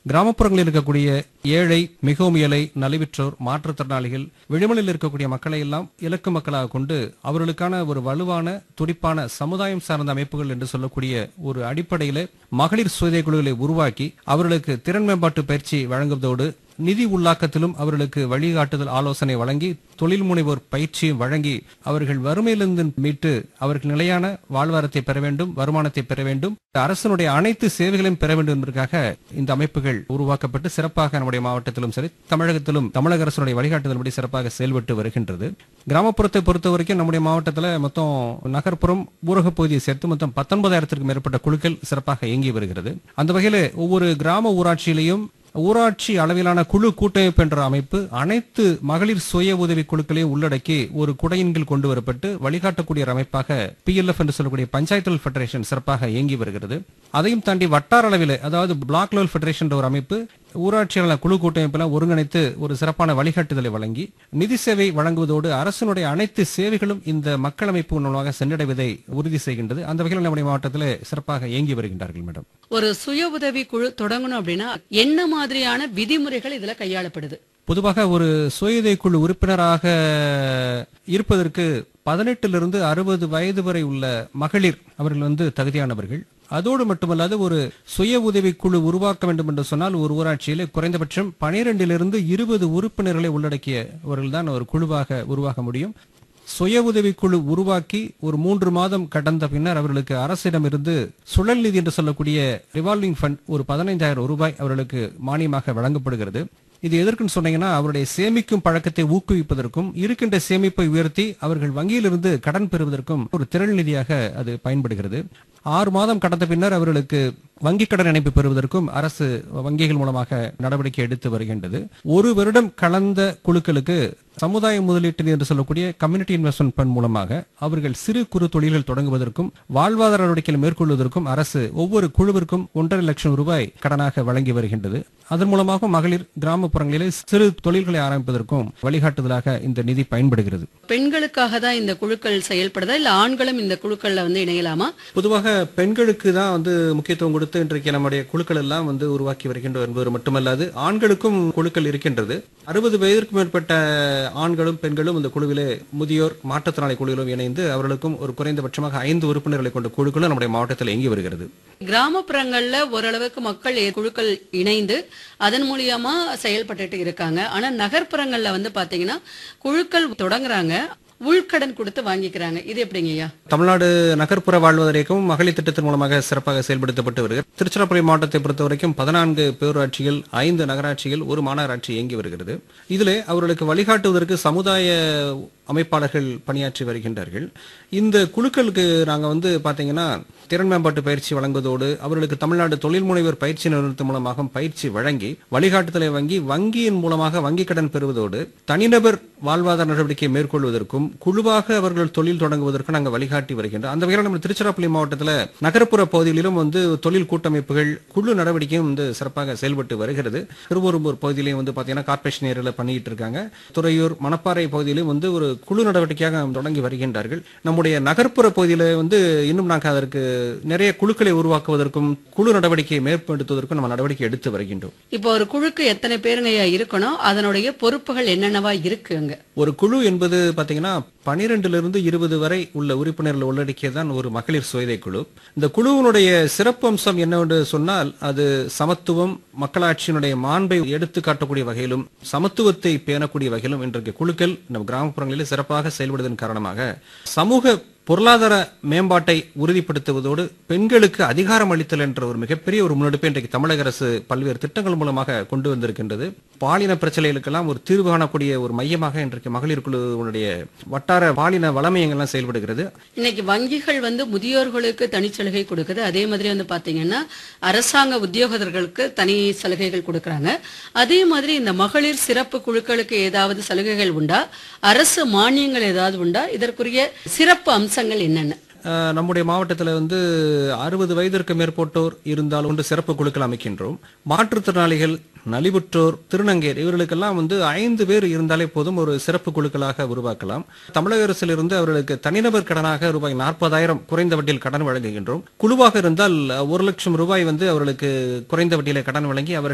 கிராமப்புறங்களில் இருக்கக்கூடிய ஏழை மிகவும் ஏழை நலிவுற்றோர் மாற்றுத்திறனாளிகள் விளிமலில் இருக்கக்கூடிய மக்களை எல்லாம் இலக்கு மக்களாக கொண்டு அவர்களுக்கான ஒரு வலுவான துடிப்பான சமுதாயம் சார்ந்த அமைப்புகள் என்று சொல்லக்கூடிய ஒரு அடிப்படையில மகளிர் சுய குழுக்களை உருவாக்கி அவர்களுக்கு திறன் மேம்பாட்டு பயிற்சி வழங்குவதோடு நிதி உள்ளாக்கத்திலும் அவர்களுக்கு வழிகாட்டுதல் ஆலோசனை வழங்கி தொழில் முனைவோர் பயிற்சியும் வழங்கி அவர்கள் வறுமையிலிருந்து மீட்டு அவர்கள் நிலையான வாழ்வாரத்தை பெற வேண்டும் வருமானத்தை பெற வேண்டும் அரசனுடைய அனைத்து சேவைகளையும் பெற வேண்டும் என்பதற்காக இந்த அமைப்புகள் உருவாக்கப்பட்டு சிறப்பாக நம்முடைய மாவட்டத்திலும் சரி தமிழகத்திலும் தமிழக அரசுடைய வழிகாட்டுதல்படி சிறப்பாக செயல்பட்டு வருகின்றது கிராமப்புறத்தை பொறுத்த வரைக்கும் நம்முடைய மாவட்டத்தில் மொத்தம் நகர்ப்புறம் ஊரக பகுதியை சேர்த்து மொத்தம் பத்தொன்பதாயிரத்திற்கும் மேற்பட்ட குழுக்கள் சிறப்பாக இயங்கி வருகிறது அந்த வகையில் ஒவ்வொரு கிராம ஊராட்சியிலையும் ஊராட்சி அளவிலான குழு கூட்டமைப்பு என்ற அமைப்பு அனைத்து மகளிர் சுய உதவி குழுக்களையும் உள்ளடக்கி ஒரு குடையின் கீழ் கொண்டு வரப்பட்டு வழிகாட்டக்கூடிய ஒரு அமைப்பாக பிஎல்எஃப் என்று சொல்லக்கூடிய பஞ்சாயத்து ஃபெடரேஷன் சிறப்பாக இயங்கி வருகிறது அதையும் தாண்டி வட்டார அளவில் அதாவது பிளாக் லெவல் ஃபெடரேஷன் என்ற ஒரு அமைப்பு ஊராட்சியாளர் குழு கூட்டமைப்பெல்லாம் ஒருங்கிணைத்து ஒரு சிறப்பான வழிகாட்டுதலை வழங்கி நிதி சேவை வழங்குவதோடு அரசினுடைய அனைத்து சேவைகளும் இந்த மக்கள் அமைப்பு மூலமாக சென்றடைவதை உறுதி செய்கின்றது அந்த வகையில் நம்முடைய மாவட்டத்தில் சிறப்பாக இயங்கி வருகின்றார்கள் மேடம் ஒரு சுய உதவி குழு தொடங்கணும் அப்படின்னா என்ன மாதிரியான விதிமுறைகள் இதுல கையாளப்படுது பொதுவாக ஒரு சுயதை குழு உறுப்பினராக இருப்பதற்கு பதினெட்டிலிருந்து அறுபது வயது வரை உள்ள மகளிர் அவர்கள் வந்து தகுதியானவர்கள் அதோடு மட்டுமல்லாது ஒரு சுய உதவி குழு உருவாக்க வேண்டும் என்று சொன்னால் ஒரு ஊராட்சியிலே குறைந்தபட்சம் பனிரெண்டிலிருந்து இருபது உறுப்பினர்களை உள்ளடக்கியவர்கள் தான் ஒரு குழுவாக உருவாக முடியும் சுய உதவி குழு உருவாக்கி ஒரு மூன்று மாதம் கடந்த பின்னர் அவர்களுக்கு அரசிடமிருந்து சுழல் நிதி என்று சொல்லக்கூடிய ரிவால்விங் ஃபண்ட் ஒரு பதினைந்தாயிரம் ரூபாய் அவர்களுக்கு மானியமாக வழங்கப்படுகிறது இது எதற்குன்னு சொன்னீங்கன்னா அவருடைய சேமிக்கும் பழக்கத்தை ஊக்குவிப்பதற்கும் இருக்கின்ற சேமிப்பை உயர்த்தி அவர்கள் வங்கியிலிருந்து கடன் பெறுவதற்கும் ஒரு திரள் நிதியாக அது பயன்படுகிறது ஆறு மாதம் கடந்த பின்னர் அவர்களுக்கு வங்கிக் கடன் இணைப்பு பெறுவதற்கும் அரசு வங்கிகள் மூலமாக நடவடிக்கை எடுத்து வருகின்றது ஒரு வருடம் கலந்த குழுக்களுக்கு சமுதாய முதலீட்டு என்று சொல்லக்கூடிய கம்யூனிட்டி இன்வெஸ்ட்மெண்ட் ஃபண்ட் மூலமாக அவர்கள் சிறு குறு தொழில்கள் தொடங்குவதற்கும் வாழ்வாதார நடவடிக்கைகள் மேற்கொள்வதற்கும் அரசு ஒவ்வொரு குழுவிற்கும் ஒன்றரை லட்சம் ரூபாய் கடனாக வழங்கி வருகின்றது அதன் மூலமாக மகளிர் கிராமப்புறங்களிலே சிறு தொழில்களை ஆரம்பிப்பதற்கும் வழிகாட்டுதலாக இந்த நிதி பயன்படுகிறது பெண்களுக்காக தான் இந்த குழுக்கள் செயல்படுதா இல்ல ஆண்களும் இந்த குழுக்கள்ல வந்து இணையலாமா பொதுவாக பெண்களுக்கு தான் வந்து முக்கியத்துவம் கொடுத்து இன்றைக்கு நம்முடைய குழுக்கள் எல்லாம் வந்து உருவாக்கி வருகின்றோம் என்பது மட்டுமல்லாது ஆண்களுக்கும் குழுக்கள் இருக்கின்றது அறுபது வயதிற்கு மேற்பட்ட ஆண்களும் பெண்களும் இந்த குழுவிலே முதியோர் மாற்றுத்திறனாளி குழுவிலும் இணைந்து அவர்களுக்கும் ஒரு குறைந்தபட்சமாக ஐந்து உறுப்பினர்களை கொண்ட குழுக்களும் நம்முடைய மாவட்டத்தில் இயங்கி வருகிறது கிராமப்புறங்கள்ல ஓரளவுக்கு மக்கள் ஏ- குழுக்கள் இணைந்து அதன் மூலியமா செயல்பட்டுட்டு இருக்காங்க ஆனா நகர்ப்புறங்கள்ல வந்து பாத்தீங்கன்னா குழுக்கள் தொடங்குறாங்க உள்கடன் கொடுத்து வாங்கிக்கிறாங்க இது எப்படிங்கய்யா தமிழ்நாடு நகர்ப்புற வாழ்வதர் இயக்கம் மகளிர் திட்டத்தின் மூலமாக சிறப்பாக செயல்படுத்தப்பட்டு வருகிறது திருச்சிராப்பள்ளி மாவட்டத்தை பொறுத்த வரைக்கும் பதினான்கு பேரூராட்சிகள் ஐந்து நகராட்சிகள் ஒரு மாநகராட்சி இயங்கி வருகிறது இதிலே அவர்களுக்கு வழிகாட்டுவதற்கு சமுதாய அமைப்பாளர்கள் பணியாற்றி வருகின்றார்கள் இந்த குழுக்களுக்கு நாங்க வந்து பாத்தீங்கன்னா திறன் மேம்பாட்டு பயிற்சி வழங்குவதோடு அவர்களுக்கு தமிழ்நாடு தொழில் முனைவர் பயிற்சி நிறுவனத்தின் மூலமாக பயிற்சி வழங்கி வழிகாட்டுதலை வங்கி வங்கியின் மூலமாக வங்கிக் கடன் பெறுவதோடு தனிநபர் வாழ்வாதார நடவடிக்கை மேற்கொள்வதற்கும் குழுவாக அவர்கள் தொழில் தொடங்குவதற்கும் நாங்கள் வழிகாட்டி வருகின்றோம் அந்த வகையில் நம்ம திருச்சிராப்பள்ளி மாவட்டத்தில் நகர்ப்புற பகுதிகளிலும் வந்து தொழில் கூட்டமைப்புகள் குழு நடவடிக்கையும் வந்து சிறப்பாக செயல்பட்டு வருகிறது திருவொரும்பூர் பகுதியிலையும் வந்து பாத்தீங்கன்னா கார்பரேஷன் ஏரியாவில் பண்ணிட்டு இருக்காங்க துறையூர் மணப்பாறை பகுதியிலும் வந்து ஒரு குழு நடவடிக்கையாக தொடங்கி வருகின்றார்கள் நம்முடைய நகர்ப்புற பகுதியில வந்து இன்னும் நாங்கள் அதற்கு நிறைய குழுக்களை உருவாக்குவதற்கும் குழு நடவடிக்கையை மேம்படுத்துவதற்கும் நம்ம நடவடிக்கை எடுத்து வருகின்றோம் இப்போ ஒரு குழுக்கு எத்தனை பேருங்கய்யா இருக்கணும் அதனுடைய பொறுப்புகள் என்னென்னவா இருக்குங்க ஒரு குழு என்பது பாத்தீங்கன்னா பனிரெண்டிலிருந்து இருபது வரை உள்ள உறுப்பினர்கள் உள்ளடக்கியதான் ஒரு மகளிர் சுயதை குழு இந்த குழுவினுடைய சிறப்பு அம்சம் என்னவென்று சொன்னால் அது சமத்துவம் மக்களாட்சியினுடைய மாண்பை எடுத்து காட்டக்கூடிய வகையிலும் சமத்துவத்தை பேணக்கூடிய வகையிலும் இன்றைக்கு குழுக்கள் நம் கிராமப்புறங்களில் சிறப்பாக செயல்படுவதன் காரணமாக சமூக பொருளாதார மேம்பாட்டை உறுதிப்படுத்துவதோடு பெண்களுக்கு அதிகாரம் அளித்தல் என்ற ஒரு மிகப்பெரிய ஒரு முன்னெடுப்பை இன்றைக்கு தமிழக அரசு பல்வேறு திட்டங்கள் மூலமாக கொண்டு வந்திருக்கின்றது பாலின பிரச்சனைகளுக்கெல்லாம் ஒரு தீர்வு காணக்கூடிய ஒரு மையமாக இன்றைக்கு மகளிர் குழுவினுடைய வட்டார பாலின வளமையங்கள்லாம் செயல்படுகிறது இன்னைக்கு வங்கிகள் வந்து முதியோர்களுக்கு தனிச்சலுகை கொடுக்குது அதே மாதிரி வந்து பாத்தீங்கன்னா அரசாங்க உத்தியோகத்தர்களுக்கு தனி சலுகைகள் கொடுக்கறாங்க அதே மாதிரி இந்த மகளிர் சிறப்பு குழுக்களுக்கு ஏதாவது சலுகைகள் உண்டா அரசு மானியங்கள் ஏதாவது உண்டா இதற்குரிய சிறப்பு அம்சங்கள் என்னென்ன அஹ், நம்முடைய மாவட்டத்தில் வந்து அறுபது வயதிற்கு மேற்பட்டோர் இருந்தால் ஒன்று சிறப்பு குழுக்கள் அமைக்கின்றோம் மாற்றுத்திறனாளிகள் நலிவுற்றோர் திருநங்கையர் இவர்களுக்கெல்லாம் வந்து ஐந்து பேர் இருந்தாலே போதும் ஒரு சிறப்பு குழுக்களாக உருவாக்கலாம் தமிழக அரசிலிருந்து அவர்களுக்கு தனிநபர் கடனாக ரூபாய் நாற்பதாயிரம் குறைந்த வட்டியில் கடன் வழங்குகின்றோம் குழுவாக இருந்தால் அஹ், ஒரு லட்சம் ரூபாய் வந்து அவர்களுக்கு குறைந்த வட்டியில கடன் வழங்கி அவர்கள்